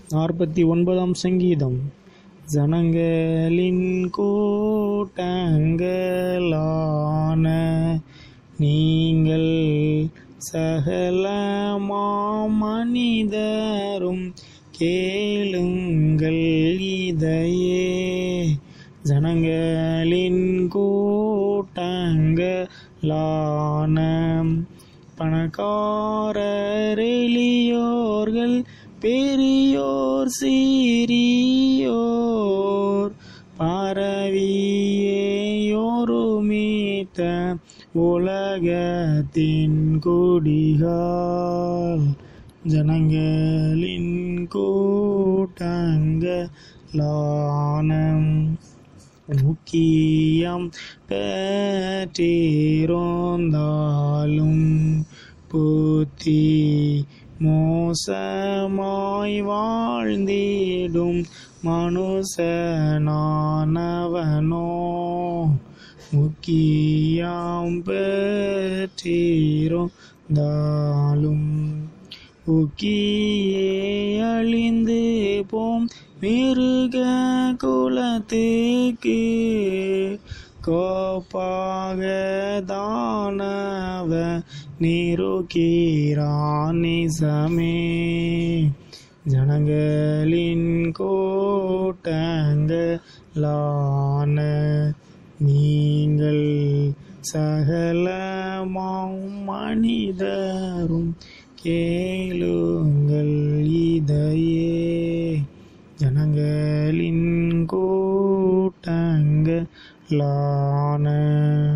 நாற்பத்தி ஒன்பதாம் சங்கீதம் ஜனங்களின் கூட்டங்களான நீங்கள் சகலமா மனிதரும் கேளுங்கள் இதையே ஜனங்களின் கூட்டங்களான பணக்காரர் எளியோர்கள் பெரியோர் சீரியோர் பரவியோருமித்த உலகத்தின் குடிகால் ஜனங்களின் கூட்டங்களானம் முக்கியம் பெற்றிருந்தாலும் புத்தி மோசமாய் வாழ்ந்திடும் மனுஷனானவனோ முக்கியம் பெற்றிருந்தாலும் உக்கியே அழிந்து போம் மிருக குலத்துக்கு கோப்பாக தானவ நிருக்கீரானிசமே ஜனங்களின் கூட்டங்களான நீங்கள் சகலமாம் மனிதரும் கேளுங்கள் இதையே ஜனங்களின் கூட்டங்களான